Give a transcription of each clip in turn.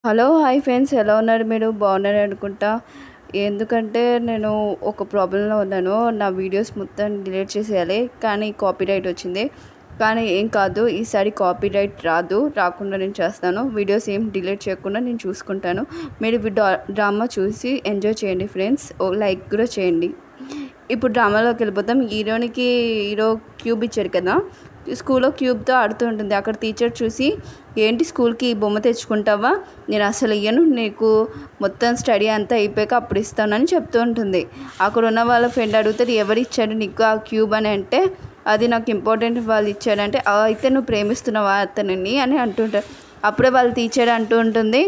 hello hi friends ఎలా ఉన్నారు మీరు బాగున్నారు అనుకుంటా ఎందుకంటే నేను ఒక ప్రాబ్లంలో ఉన్నాను నా వీడియోస్ మొత్తం డిలీట్ చేసేయాలి కానీ కాపీరైట్ వచ్చింది కానీ ఏం కాదు ఈసారి కాపీరైట్ రాదు రాకుండా నేను చేస్తాను వీడియోస్ ఏం డిలీట్ చేయకుండా నేను చూసుకుంటాను మీరు డ్రామా చూసి ఎంజాయ్ చేయండి ఫ్రెండ్స్ ఓ లైక్ కూడా చేయండి ఇప్పుడు డ్రామాలోకి వెళ్ళిపోతాం హీరోనికి హీరో క్యూబ్ ఇచ్చారు కదా స్కూల్లో క్యూబ్తో ఆడుతూ ఉంటుంది అక్కడ టీచర్ చూసి ఏంటి స్కూల్కి ఈ బొమ్మ తెచ్చుకుంటావా నేను అసలు ఇయ్యను నీకు మొత్తం స్టడీ అంతా అయిపోయాక అప్పుడు ఇస్తానని చెప్తూ ఉంటుంది అక్కడ ఉన్న వాళ్ళ ఫ్రెండ్ అడుగుతారు ఎవరు ఇచ్చాడు నీకు ఆ క్యూబ్ అని అంటే అది నాకు ఇంపార్టెంట్ వాళ్ళు ఇచ్చాడంటే "ఆ, అయితే నువ్వు ప్రేమిస్తున్నావా అతనిని అని అంటుంటారు అప్పుడే వాళ్ళ టీచర్ అంటూ ఉంటుంది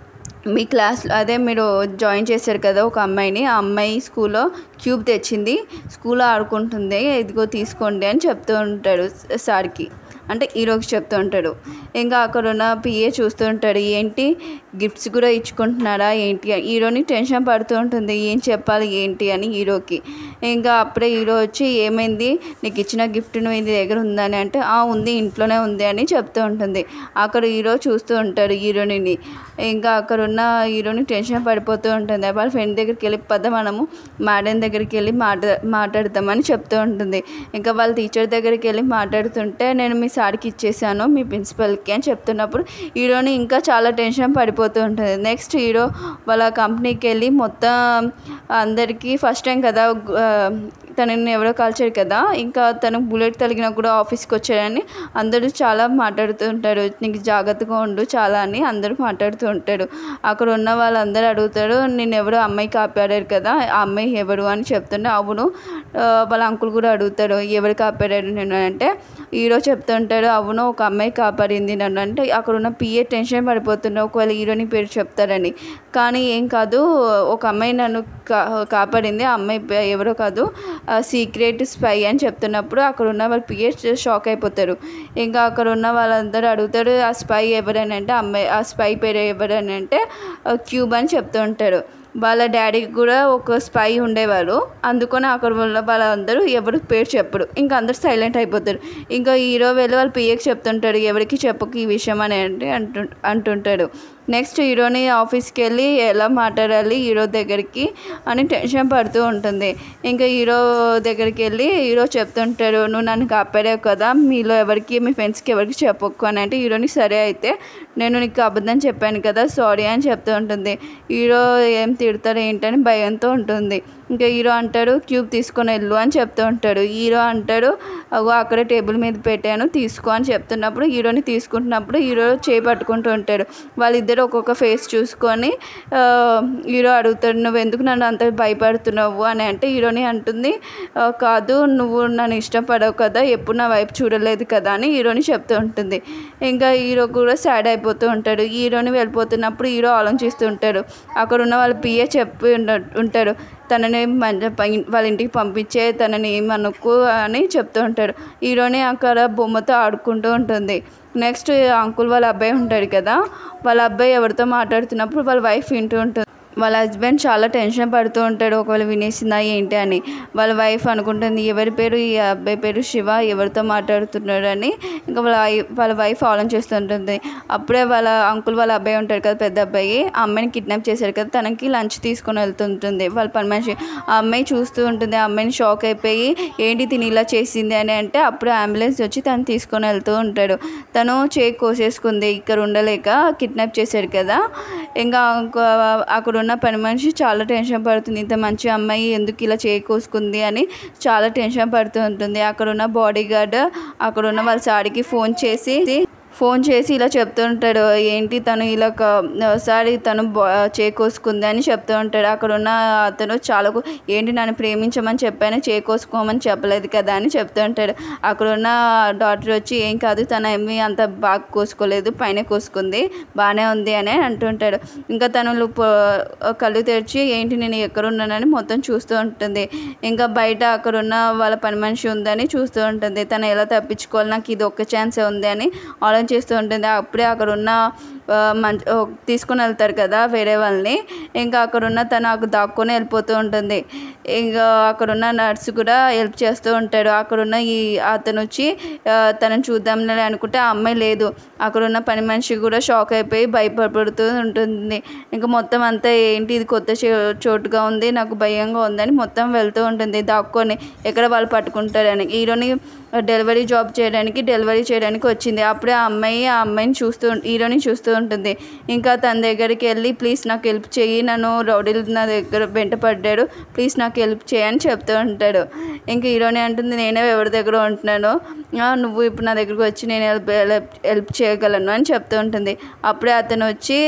మీ క్లాస్ అదే మీరు జాయిన్ చేశారు కదా ఒక అమ్మాయిని ఆ అమ్మాయి స్కూల్లో క్యూబ్ తెచ్చింది స్కూల్లో ఆడుకుంటుంది ఇదిగో తీసుకోండి అని చెప్తూ ఉంటాడు సార్కి అంటే హీరోకి చెప్తూ ఉంటాడు ఇంకా అక్కడ ఉన్న పిఏ చూస్తూ ఉంటాడు ఏంటి గిఫ్ట్స్ కూడా ఇచ్చుకుంటున్నారా ఏంటి అని హీరోని టెన్షన్ పడుతూ ఉంటుంది ఏం చెప్పాలి ఏంటి అని హీరోకి ఇంకా అప్పుడే హీరో వచ్చి ఏమైంది నీకు ఇచ్చిన గిఫ్ట్ నువ్వు ఇది దగ్గర ఉందని అంటే ఆ ఉంది ఇంట్లోనే ఉంది అని చెప్తూ ఉంటుంది అక్కడ హీరో చూస్తూ ఉంటాడు హీరోని ఇంకా అక్కడ ఉన్న హీరోని టెన్షన్ పడిపోతూ ఉంటుంది వాళ్ళ ఫ్రెండ్ దగ్గరికి వెళ్ళి పద మనము మేడం దగ్గరికి వెళ్ళి మాట్లా మాట్లాడతామని చెప్తూ ఉంటుంది ఇంకా వాళ్ళ టీచర్ దగ్గరికి వెళ్ళి మాట్లాడుతుంటే నేను మీ సార్కి ఇచ్చేసాను మీ ప్రిన్సిపల్కి అని చెప్తున్నప్పుడు హీరోని ఇంకా చాలా టెన్షన్ పడిపోతూ ఉంటుంది నెక్స్ట్ హీరో వాళ్ళ కంపెనీకి వెళ్ళి మొత్తం అందరికీ ఫస్ట్ టైం కదా ఆ, తనని ఎవరో కాల్చారు కదా ఇంకా తనకు బుల్లెట్ తగిలినా కూడా ఆఫీస్కి వచ్చాడని అందరూ చాలా మాట్లాడుతూ ఉంటారు నీకు జాగ్రత్తగా ఉండు చాలా అని అందరూ మాట్లాడుతూ ఉంటాడు అక్కడ ఉన్న వాళ్ళందరూ అడుగుతాడు నేను ఎవరు అమ్మాయి కాపాడారు కదా ఆ అమ్మాయి ఎవరు అని చెప్తుంటే అవును ఆ, వాళ్ళ అంకుల్ కూడా అడుగుతాడు ఎవరు కాపాడారు నేను అంటే హీరో చెప్తుంటాడు అవును ఒక అమ్మాయి కాపాడింది నన్ను అంటే అక్కడ ఉన్న పిఏ టెన్షన్ పడిపోతున్నాడు ఒకవేళ హీరోని పేరు చెప్తారని కానీ ఏం కాదు ఒక అమ్మాయి నన్ను కా కాపాడింది ఆ అమ్మాయి పే- ఎవరో కాదు సీక్రెట్ స్పై అని చెప్తున్నప్పుడు అక్కడ ఉన్న వాళ్ళు పిఏ షాక్ అయిపోతారు ఇంకా అక్కడ ఉన్న వాళ్ళందరూ అడుగుతారు ఆ స్పై ఎవరని అంటే అమ్మాయి ఆ స్పై పేరు ఎవరని అంటే ఆ, క్యూబ్ అని చెప్తూ ఉంటారు వాళ్ళ డాడీకి కూడా ఒక స్పై ఉండేవారు అందుకని అక్కడ ఉన్న వాళ్ళందరూ ఎవరు పేరు చెప్పరు ఇంకా అందరు సైలెంట్ అయిపోతారు ఇంకా హీరో వెళ్ళి వాళ్ళ పిఏకి చెప్తుంటాడు ఎవరికి చెప్పకు ఈ విషయం అని అంటే అంటు అంటుంటాడు నెక్స్ట్ హీరోని ఆఫీస్కి వెళ్ళి ఎలా మాట్లాడాలి హీరో దగ్గరికి అని టెన్షన్ పడుతూ ఉంటుంది ఇంకా హీరో దగ్గరికి వెళ్ళి హీరో చెప్తుంటాడు నువ్వు నన్ను కాపాడావు కదా మీలో ఎవరికి మీ ఫ్రెండ్స్కి ఎవరికి చెప్పకు అని అంటే హీరోని సరే అయితే నేను నీకు అబద్ధం చెప్పాను కదా సారీ అని చెప్తూ ఉంటుంది హీరో ఏం తిడతాడు ఏంటని భయంతో ఉంటుంది ఇంకా హీరో అంటాడు క్యూబ్ తీసుకొని వెళ్ళు అని చెప్తూ ఉంటాడు హీరో అంటాడు అగో అక్కడ టేబుల్ మీద పెట్టాను తీసుకో అని చెప్తున్నప్పుడు హీరోని తీసుకుంటున్నప్పుడు హీరో చేయి పట్టుకుంటూ ఉంటాడు వాళ్ళిద్దరు ఒక్కొక్క ఫేస్ చూసుకొని ఆ, హీరో అడుగుతాడు నువ్వు ఎందుకు నన్ను అంత భయపడుతున్నావు అని అంటే హీరోని అంటుంది "ఆ, కాదు నువ్వు నన్ను ఇష్టపడవు కదా ఎప్పుడు నా వైపు చూడలేదు కదా అని హీరోని చెప్తూ ఉంటుంది ఇంకా హీరో కూడా సాడ్ అయిపోతూ ఉంటాడు హీరోని వెళ్ళిపోతున్నప్పుడు హీరో ఆలోచిస్తూ ఉంటాడు అక్కడ ఉన్న వాళ్ళ పిఏ చెప్పి ఉన్న- ఉంటాడు తనని మంచి పై- వాళ్ళ ఇంటికి పంపించే తనని ఏమనుకో అని చెప్తూ ఉంటాడు హీరోని అక్కడ బొమ్మతో ఆడుకుంటూ ఉంటుంది నెక్స్ట్ అంకుల్ వాళ్ళ అబ్బాయి ఉంటాడు కదా వాళ్ళ అబ్బాయి ఎవరితో మాట్లాడుతున్నప్పుడు వాళ్ళ వైఫ్ వింటూ ఉంటుంది వాళ్ళ హస్బెండ్ చాలా టెన్షన్ పడుతూ ఉంటాడు ఒకవేళ వినేసిందా ఏంటి అని వాళ్ళ వైఫ్ అనుకుంటుంది ఎవరి పేరు ఈ అబ్బాయి పేరు శివ ఎవరితో మాట్లాడుతున్నాడు అని ఇంకా వాళ్ళ ఐ- వాళ్ళ వైఫ్ ఆలోచిస్తుంటుంది అప్పుడే వాళ్ళ అంకుల్ వాళ్ళ అబ్బాయి ఉంటాడు కదా పెద్ద అబ్బాయి ఆ అమ్మాయిని కిడ్నాప్ చేశారు కదా తనకి లంచ్ తీసుకొని వెళ్తుంటుంది వాళ్ళ పని మనిషి ఆ అమ్మాయి చూస్తూ ఉంటుంది ఆ అమ్మాయిని షాక్ అయిపోయి ఏంటి తిని ఇలా చేసింది అని అంటే అప్పుడు అంబులెన్స్ వచ్చి తను తీసుకొని వెళ్తూ ఉంటాడు తను చేయి కోసేసుకుంది ఇక్కడ ఉండలేక కిడ్నాప్ చేశాడు కదా ఇంకా ఇంకో అక్కడ ఉన్న పని మనిషి చాలా టెన్షన్ పడుతుంది ఇంత మంచి అమ్మాయి ఎందుకు ఇలా చేయి కోసుకుంది అని చాలా టెన్షన్ పడుతూ ఉంటుంది అక్కడ ఉన్న బాడీ గార్డ్ అక్కడ ఉన్న వాళ్ళ సాడికి ఫోన్ చేసి ఫోన్ చేసి ఇలా చెప్తూ ఉంటాడు ఏంటి తను ఇలా ఒకసారి తను బా- చేకోసుకుంది అని చెప్తూ ఉంటాడు అక్కడ ఉన్న అతను చాలా కు- ఏంటి నన్ను ప్రేమించమని చెప్పాను చేకోసుకోమని చెప్పలేదు కదా అని చెప్తూ ఉంటాడు అక్కడ ఉన్న డాక్టర్ వచ్చి ఏం కాదు తన ఏమీ అంత బాగా కోసుకోలేదు పైన కోసుకుంది బాగానే ఉంది అని అంటుంటాడు ఇంకా తను లు- ప- కళ్ళు తెరిచి ఏంటి నేను ఎక్కడ ఉన్నానని మొత్తం చూస్తూ ఉంటుంది ఇంకా బయట అక్కడ ఉన్న వాళ్ళ పని మనిషి ఉందని చూస్తూ ఉంటుంది తను ఎలా తప్పించుకోవాలి నాకు ఇది ఒక్క ఛాన్సే ఉంది అని ఆలోచించి చేస్తూ ఉంటుంది అప్పుడే అక్కడ ఉన్న ఆ, మంచి ఓ, తీసుకుని వెళ్తారు కదా వేరే వాళ్ళని ఇంకా అక్కడ ఉన్న తను అక్కడ దాక్కొని వెళ్ళిపోతూ ఉంటుంది ఇంకా అక్కడ ఉన్న నర్సు కూడా హెల్ప్ చేస్తూ ఉంటాడు అక్కడ ఉన్న ఈ అతను వచ్చి ఆ, తనని చూద్దాంలే అనుకుంటే ఆ అమ్మాయి లేదు అక్కడ ఉన్న పని మనిషి కూడా షాక్ అయిపోయి భయపడుతూ ఉంటుంది ఇంకా మొత్తం అంతా ఏంటి ఇది కొత్త చో- చోటుగా ఉంది నాకు భయంగా ఉందని మొత్తం వెళ్తూ ఉంటుంది దాక్కొని ఎక్కడ వాళ్ళు పట్టుకుంటారని హీరోని డెలివరీ జాబ్ చేయడానికి డెలివరీ చేయడానికి వచ్చింది అప్పుడే ఆ అమ్మాయి ఆ అమ్మాయిని చూస్తూ ఉం- హీరోని చూస్తూ ఉంటుంది ఇంకా తన దగ్గరికి వెళ్ళి ప్లీజ్ నాకు హెల్ప్ చెయ్యి నన్ను రౌడీలు నా దగ్గర వెంట పడ్డాడు ప్లీజ్ నాకు హెల్ప్ చేయని చెప్తూ ఉంటాడు ఇంకా హీరోని అంటుంది నేనే ఎవరి దగ్గర ఉంటున్నాను "ఆ, నువ్వు ఇప్పుడు నా దగ్గరికి వచ్చి నేను హెల్ప్ హెల్ప్ హెల్ప్ చేయగలను అని చెప్తూ ఉంటుంది అప్పుడే అతను వచ్చి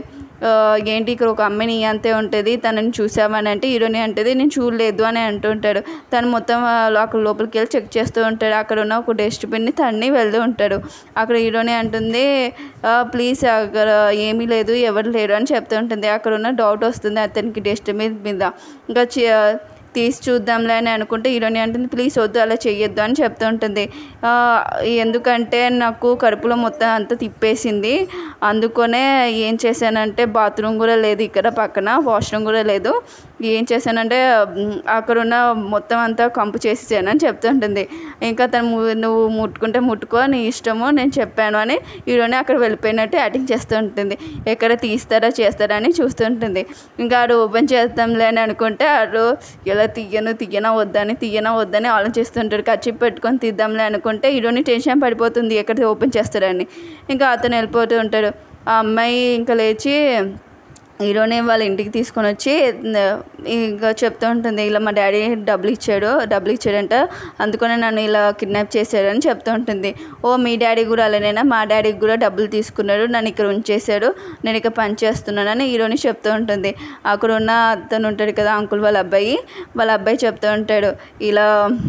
ఆ, ఏంటి ఇక్కడ ఒక అమ్మాయిని అంతే ఉంటుంది తనని చూసామని అంటే హీరోని అంటది నేను చూడలేదు అని అంటుంటాడు తను మొత్తం ఆ, అక్కడ లోపలికి వెళ్ళి చెక్ చేస్తూ ఉంటాడు అక్కడ ఉన్న ఒక డస్ట్బిన్ని తన్ని వెళ్తూ ఉంటాడు అక్కడ హీరోని అంటుంది ప్లీజ్ అక్కడ ఏమీ లేదు ఎవరు లేరు అని చెప్తూ ఉంటుంది అక్కడ ఉన్న డౌట్ వస్తుంది అతనికి డస్ట్బిన్ మీద ఇంకా చి- తీసి చూద్దాంలే అని అనుకుంటే హీరోని అంటుంది ప్లీజ్ వద్దు అలా చెయ్యొద్దు అని చెప్తూ ఉంటుంది ఆ, ఎందుకంటే నాకు కడుపులో మొత్తం అంతా తిప్పేసింది అందుకనే ఏం చేశానంటే బాత్రూమ్ కూడా లేదు ఇక్కడ పక్కన వాష్రూమ్ కూడా లేదు ఏం చేశానంటే మ్, అక్కడ ఉన్న మొత్తం అంతా కంపు చేసేసానని చెప్తుంటుంది ఇంకా తను ము- నువ్వు ముట్టుకుంటే ముట్టుకో నీ ఇష్టము నేను చెప్పాను అని హీరోని అక్కడ వెళ్ళిపోయినట్టు యాక్టింగ్ చేస్తూ ఉంటుంది ఎక్కడ తీస్తారా చేస్తారా అని చూస్తుంటుంది ఇంకా ఆడు ఓపెన్ చేద్దాంలే అని అనుకుంటే ఆడు ఎలా తీయను తీయనా వద్దని తీయనా వద్దని ఆలోచిస్తుంటాడు ఖర్చు పెట్టుకొని తీద్దాంలే అనుకుంటే హీరోని టెన్షన్ పడిపోతుంది ఎక్కడ ఓపెన్ చేస్తారని ఇంకా అతను వెళ్ళిపోతూ ఉంటాడు ఆ అమ్మాయి ఇంకా లేచి హీరోని వాళ్ళ ఇంటికి తీసుకొని వచ్చి ఇంకా చెప్తూ ఉంటుంది ఇలా మా డాడీ డబ్బులు ఇచ్చాడు డబ్బులు ఇచ్చాడంట అందుకనే నన్ను ఇలా కిడ్నాప్ చేశాడని చెప్తూ ఉంటుంది ఓ మీ డాడీ కూడా అలానేనా మా డాడీకి కూడా డబ్బులు తీసుకున్నాడు నన్ను ఇక్కడ ఉంచేశాడు నేను ఇక్కడ పని చేస్తున్నానని హీరోని చెప్తూ ఉంటుంది అక్కడ ఉన్న అతను ఉంటాడు కదా అంకుల్ వాళ్ళ అబ్బాయి వాళ్ళ అబ్బాయి చెప్తూ ఉంటాడు ఇలా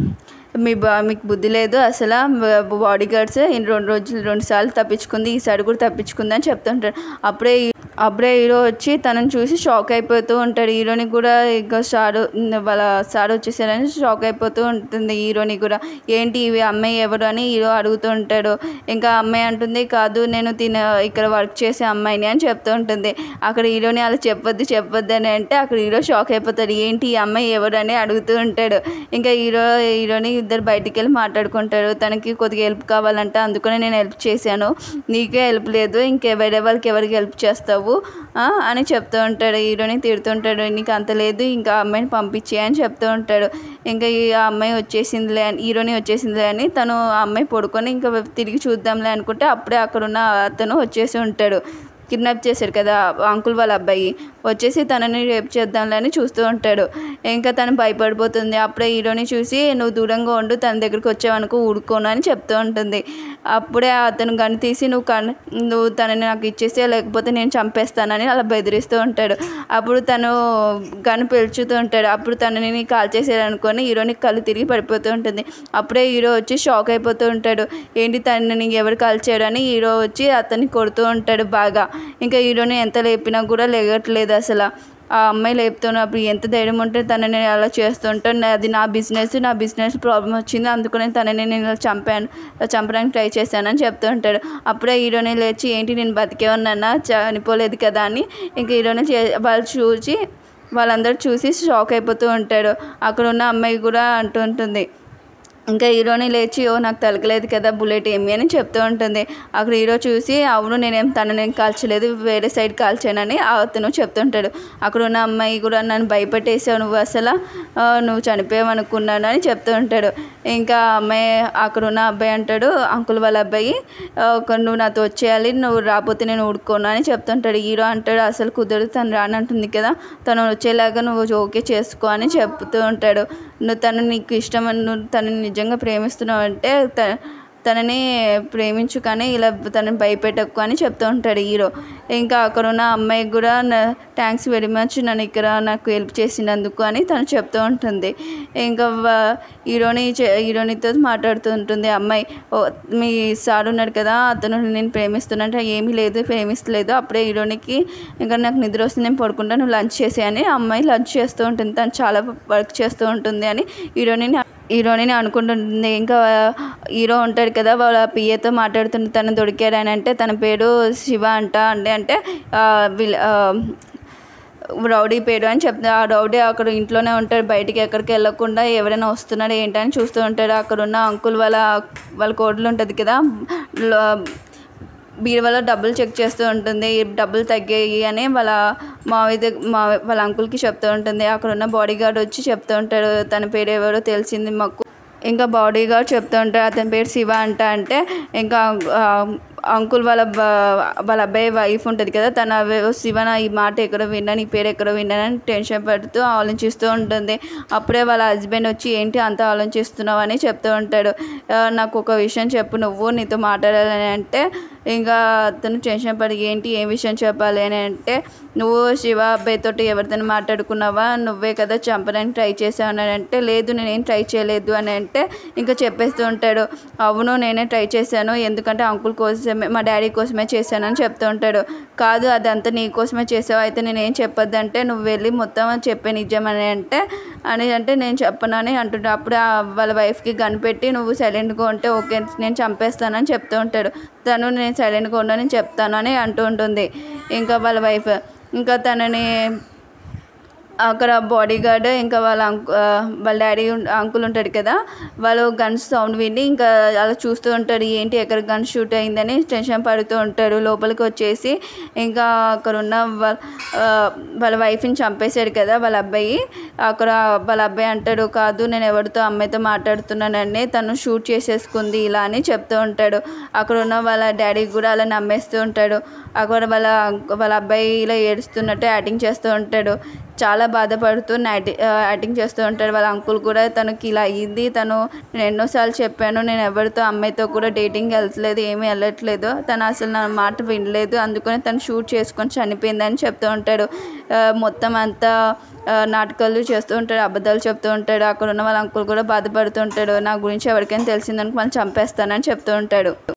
మీ బా మీకు బుద్ధి లేదు అసలు బాడీ గార్డ్స్ ఇన్ని రెండు రోజులు రెండు సార్లు తప్పించుకుంది ఈసారి కూడా తప్పించుకుంది అని చెప్తుంటాడు అప్పుడే అప్పుడే హీరో వచ్చి తనని చూసి షాక్ అయిపోతూ ఉంటాడు హీరోని కూడా ఇంకా సార్ వాళ్ళ సార్ వచ్చేసారని షాక్ అయిపోతూ ఉంటుంది హీరోని కూడా ఏంటి ఇవి అమ్మాయి ఎవరు అని హీరో అడుగుతూ ఉంటాడు ఇంకా అమ్మాయి అంటుంది కాదు నేను తిన ఇక్కడ వర్క్ చేసే అమ్మాయిని అని చెప్తూ ఉంటుంది అక్కడ హీరోని అలా చెప్పొద్దు చెప్పొద్దు అని అంటే అక్కడ హీరో షాక్ అయిపోతాడు ఏంటి ఈ అమ్మాయి ఎవరు అని అడుగుతూ ఉంటాడు ఇంకా హీరో హీరోని ఇద్దరు బయటికి వెళ్ళి మాట్లాడుకుంటారు తనకి కొద్దిగా హెల్ప్ కావాలంటే అందుకనే నేను హెల్ప్ చేశాను నీకే హెల్ప్ లేదు ఇంకే వేరే వాళ్ళకి ఎవరికి హెల్ప్ చేస్తావు ఆ, అని చెప్తూ ఉంటాడు హీరోని తిడుతుంటాడు నీకు అంత లేదు ఇంకా ఆ అమ్మాయిని పంపించే అని చెప్తూ ఉంటాడు ఇంకా ఈ ఆ అమ్మాయి వచ్చేసిందిలే అని హీరోని వచ్చేసిందిలే అని తను ఆ అమ్మాయి పడుకొని ఇంకా తిరిగి చూద్దాంలే అనుకుంటే అప్పుడే అక్కడ ఉన్న అతను వచ్చేసి ఉంటాడు కిడ్నాప్ చేశాడు కదా అంకుల్ వాళ్ళ అబ్బాయి వచ్చేసి తనని రేపు చేద్దాంలే అని చూస్తూ ఉంటాడు ఇంకా తను భయపడిపోతుంది అప్పుడే హీరోని చూసి నువ్వు దూరంగా ఉండు తన దగ్గరికి వచ్చావనుకో ఊడుకోను అని చెప్తూ ఉంటుంది అప్పుడే అతను గన్ తీసి నువ్వు కన్ నువ్వు తనని నాకు ఇచ్చేసే లేకపోతే నేను చంపేస్తానని అలా బెదిరిస్తూ ఉంటాడు అప్పుడు తను గన్ పేల్చుతూ ఉంటాడు అప్పుడు తనని కాల్ చేసేదనుకొని హీరోని కళ్ళు తిరిగి పడిపోతూ ఉంటుంది అప్పుడే హీరో వచ్చి షాక్ అయిపోతూ ఉంటాడు ఏంటి తనని ఎవరు కాల్ చేయడని హీరో వచ్చి అతన్ని కొడుతూ ఉంటాడు బాగా ఇంకా హీరోని ఎంత లేపినా కూడా లేగట్లేదు అసలు ఆ అమ్మాయి లేపుతున్నప్పుడు ఎంత ధైర్యం ఉంటే తనని అలా చేస్తుంటే నా- అది నా బిజినెస్ నా బిజినెస్ ప్రాబ్లం వచ్చింది అందుకనే తనని నేను ఇలా చంపాను చంపడానికి ట్రై చేశానని చెప్తూ ఉంటాడు అప్పుడే హీరోని లేచి ఏంటి నేను బతికే ఉన్నానా చనిపోలేదు కదా అని ఇంకా హీరోని చే వాళ్ళు చూసి వాళ్ళందరూ చూసి షాక్ అయిపోతూ ఉంటాడు అక్కడ ఉన్న అమ్మాయి కూడా అంటూ ఉంటుంది ఇంకా హీరోని లేచి ఓ నాకు తలకలేదు కదా బుల్లెట్ ఏమి అని చెప్తూ ఉంటుంది అక్కడ హీరో చూసి అవును నేనేం తననేం కాల్చలేదు వేరే సైడ్ కాల్చానని అతను చెప్తుంటాడు అక్కడ ఉన్న అమ్మాయి కూడా నన్ను భయపెట్టేసావు నువ్వు అసలు ఆ, నువ్వు చనిపోయావు అనుకున్నాను అని చెప్తూ ఉంటాడు ఇంకా ఆ అమ్మాయి అక్కడ ఉన్న అబ్బాయి అంటాడు అంకుల్ వాళ్ళ అబ్బాయి "ఆ, ఒక నువ్వు నాతో వచ్చేయాలి నువ్వు రాకపోతే నేను ఊడుకోను అని చెప్తుంటాడు హీరో అంటాడు అసలు కుదరదు తను రానంటుంది కదా తను వచ్చేలాగా నువ్వు ఓకే చేసుకో అని చెప్తూ ఉంటాడు నువ్వు తను నీకు ఇష్టం నువ్వు తనని నిజంగా ప్రేమిస్తున్నావు అంటే త తనని ప్రేమించు కానీ ఇలా తనని భయపెట్టకు అని చెప్తూ ఉంటాడు హీరో ఇంకా అక్కడ ఉన్న అమ్మాయికి కూడా థ్యాంక్స్ వెరీ మచ్ నన్ను ఇక్కడ నాకు హెల్ప్ చేసినందుకు అని తను చెప్తూ ఉంటుంది ఇంకా వా- హీరోని చే- హీరోనితో మాట్లాడుతూ ఉంటుంది అమ్మాయి "ఓ, మీ సార్ ఉన్నాడు కదా అతను నేను ప్రేమిస్తున్నట్టు ఏమీ లేదు ప్రేమిస్తలేదు అప్పుడే హీరోనికి ఇంకా నాకు నిద్ర వస్తుంది నేను పడుకుంటా నువ్వు లంచ్ చేసేయని ఆ అమ్మాయి లంచ్ చేస్తూ ఉంటుంది తను చాలా వర్క్ చేస్తూ ఉంటుంది అని హీరోని హీరోని అనుకుంటుంది ఇంకా హీరో ఉంటాడు కదా వాళ్ళ పిఏతో మాట్లాడుతున్న తను దొరికాడని అంటే తన పేరు శివ అంట అంటే అంటే ఆ, వీళ్ళ ఆ, రౌడీ పేరు అని చెప్తా ఆ రౌడీ అక్కడ ఇంట్లోనే ఉంటాడు బయటికి ఎక్కడికి వెళ్ళకుండా ఎవరైనా వస్తున్నాడు ఏంటని చూస్తూ ఉంటాడు అక్కడ ఉన్న అంకుల్ వాళ్ళ వాళ్ళ కోడలు ఉంటుంది కదా లో- బీరువాలో డబ్బులు చెక్ చేస్తూ ఉంటుంది ఈ డబ్బులు తగ్గాయి అని వాళ్ళ మావయ్య దగ్గ- మా వాళ్ళ అంకుల్కి చెప్తూ ఉంటుంది అక్కడ ఉన్న బాడీ గార్డ్ వచ్చి చెప్తూ ఉంటాడు తన పేరు ఎవరో తెలిసింది మాకు ఇంకా బాడీ గార్డ్ చెప్తూ ఉంటాడు అతని పేరు శివ అంట అంటే ఇంకా ఆ, అంకుల్ వాళ్ళ బ- వాళ్ళ అబ్బాయి వైఫ్ ఉంటుంది కదా తన వే- శివ నా ఈ మాట ఎక్కడ విన్నాను ఈ పేరు ఎక్కడ విన్నానని టెన్షన్ పడుతూ ఆలోచిస్తూ ఉంటుంది అప్పుడే వాళ్ళ హస్బెండ్ వచ్చి ఏంటి అంత ఆలోచిస్తున్నావు అని చెప్తూ ఉంటాడు "ఆ, నాకు ఒక విషయం చెప్పు నువ్వు నీతో మాట్లాడాలని అంటే ఇంకా అతను టెన్షన్ పడి ఏంటి ఏం విషయం చెప్పాలి అని అంటే నువ్వు శివ అబ్బాయితో ఎవరితో మాట్లాడుకున్నావా నువ్వే కదా చంపడానికి ట్రై చేసావు అని అంటే లేదు నేనేం ట్రై చేయలేదు అని అంటే ఇంకా చెప్పేస్తూ ఉంటాడు అవును నేనే ట్రై చేశాను ఎందుకంటే అంకుల్ కోసమే మా డాడీ కోసమే చేశానని చెప్తూ ఉంటాడు కాదు అదంతా నీ కోసమే చేసావు అయితే నేనేం చెప్పొద్దు అంటే నువ్వు వెళ్ళి మొత్తం చెప్పే నిజం అని అంటే అని అంటే నేను చెప్పనని అంటుంటా అప్పుడు ఆ వాళ్ళ వైఫ్కి గన్ పెట్టి నువ్వు సైలెంట్గా ఉంటే ఓకే నేను చంపేస్తానని చెప్తూ ఉంటాడు తను నేను సైలెంట్గా ఉండని చెప్తాను అని అంటూ ఉంటుంది ఇంకా వాళ్ళ వైఫ్ ఇంకా తనని అక్కడ బాడీ గార్డ్ ఇంకా వాళ్ళ అంకు ఆ, వాళ్ళ డాడీ అంకుల్ ఉంటాడు కదా వాళ్ళు గన్స్ సౌండ్ విని ఇంకా అలా చూస్తూ ఉంటాడు ఏంటి ఎక్కడ గన్ షూట్ అయిందని టెన్షన్ పడుతూ ఉంటాడు లోపలికి వచ్చేసి ఇంకా అక్కడ ఉన్న వాళ్ళ ఆ, వాళ్ళ వైఫ్ని చంపేశాడు కదా వాళ్ళ అబ్బాయి అక్కడ వాళ్ళ అబ్బాయి అంటాడు కాదు నేను ఎవరితో అమ్మాయితో మాట్లాడుతున్నానని తను షూట్ చేసేసుకుంది ఇలా అని చెప్తూ ఉంటాడు అక్కడ ఉన్న వాళ్ళ డాడీ కూడా అలా నమ్మేస్తూ ఉంటాడు అక్కడ వాళ్ళ వాళ్ళ అబ్బాయి ఇలా ఏడుస్తున్నట్టు యాక్టింగ్ చేస్తూ ఉంటాడు చాలా బాధపడుతూ యాక్టి యాక్టింగ్ చేస్తూ ఉంటాడు వాళ్ళ అంకుల్ కూడా తనకి ఇలా అయ్యింది తను నేను ఎన్నోసార్లు చెప్పాను నేను ఎవరితో అమ్మాయితో కూడా డేటింగ్ వెళ్తలేదు ఏమీ వెళ్ళట్లేదు తను అసలు నా మాట వినలేదు అందుకని తను షూట్ చేసుకొని చనిపోయిందని చెప్తూ ఉంటాడు ఆ, మొత్తం అంతా ఆ, నాటకాలు చేస్తూ ఉంటాడు అబద్ధాలు చెప్తూ ఉంటాడు అక్కడ ఉన్న వాళ్ళ అంకుల్ కూడా బాధపడుతూ ఉంటాడు నా గురించి ఎవరికైనా తెలిసిందనుకో మనం చంపేస్తానని చెప్తూ ఉంటాడు